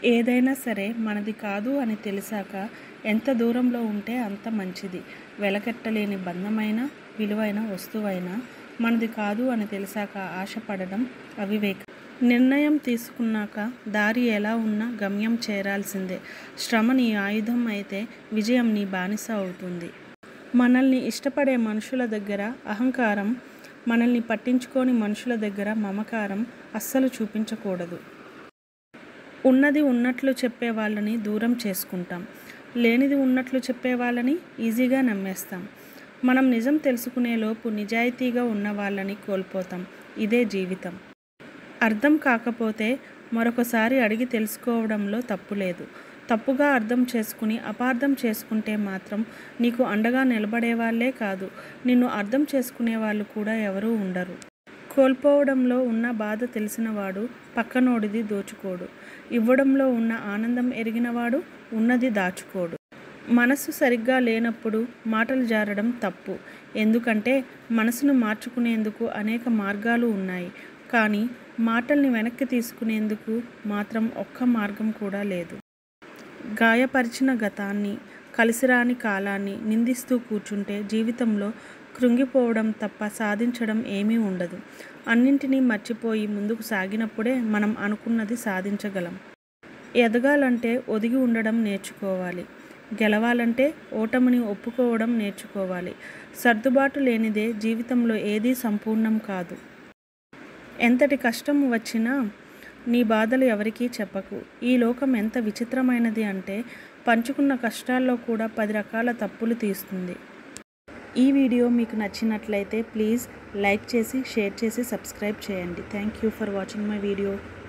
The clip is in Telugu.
ఏదైనా సరే మనది కాదు అని తెలిసాక ఎంత దూరంలో ఉంటే అంత మంచిది వెలకట్టలేని బంధమైన విలువైన వస్తువైనా మనది కాదు అని తెలిసాక ఆశపడడం అవివేకం నిర్ణయం తీసుకున్నాక దారి ఎలా ఉన్నా గమ్యం చేరాల్సిందే శ్రమ నీ ఆయుధం అయితే విజయం నీ బానిస అవుతుంది మనల్ని ఇష్టపడే మనుషుల దగ్గర అహంకారం మనల్ని పట్టించుకోని మనుషుల దగ్గర మమకారం అస్సలు చూపించకూడదు ఉన్నది ఉన్నట్లు చెప్పే వాళ్ళని దూరం చేసుకుంటాం లేనిది ఉన్నట్లు చెప్పే వాళ్ళని ఈజీగా నమ్మేస్తాం మనం నిజం తెలుసుకునే లోపు నిజాయితీగా ఉన్న వాళ్ళని కోల్పోతాం ఇదే జీవితం అర్థం కాకపోతే మరొకసారి అడిగి తెలుసుకోవడంలో తప్పు లేదు తప్పుగా అర్థం చేసుకుని అపార్థం చేసుకుంటే మాత్రం నీకు అండగా నిలబడే వాళ్ళే కాదు నిన్ను అర్థం చేసుకునే వాళ్ళు కూడా ఎవరూ ఉండరు కోల్పోవడంలో ఉన్న బాధ తెలిసినవాడు పక్కనోడిది దోచుకోడు ఇవ్వడంలో ఉన్న ఆనందం ఎరిగినవాడు ఉన్నది దాచుకోడు మనసు సరిగ్గా లేనప్పుడు మాటలు జారడం తప్పు ఎందుకంటే మనసును మార్చుకునేందుకు అనేక మార్గాలు ఉన్నాయి కానీ మాటల్ని వెనక్కి తీసుకునేందుకు మాత్రం ఒక్క మార్గం కూడా లేదు గాయపరిచిన గతాన్ని కలిసిరాని కాలాన్ని నిందిస్తూ కూర్చుంటే జీవితంలో కృంగిపోవడం తప్ప సాధించడం ఏమీ ఉండదు అన్నింటినీ మర్చిపోయి ముందుకు సాగినప్పుడే మనం అనుకున్నది సాధించగలం ఎదగాలంటే ఒదిగి ఉండడం నేర్చుకోవాలి గెలవాలంటే ఓటమిని ఒప్పుకోవడం నేర్చుకోవాలి సర్దుబాటు లేనిదే జీవితంలో ఏదీ సంపూర్ణం కాదు ఎంతటి కష్టం వచ్చినా నీ బాధలు ఎవరికీ చెప్పకు ఈ లోకం ఎంత విచిత్రమైనది అంటే పంచుకున్న కష్టాల్లో కూడా పది రకాల తప్పులు తీస్తుంది ఈ వీడియో మీకు నచ్చినట్లయితే ప్లీజ్ లైక్ చేసి షేర్ చేసి సబ్స్క్రైబ్ చేయండి thank you for watching my video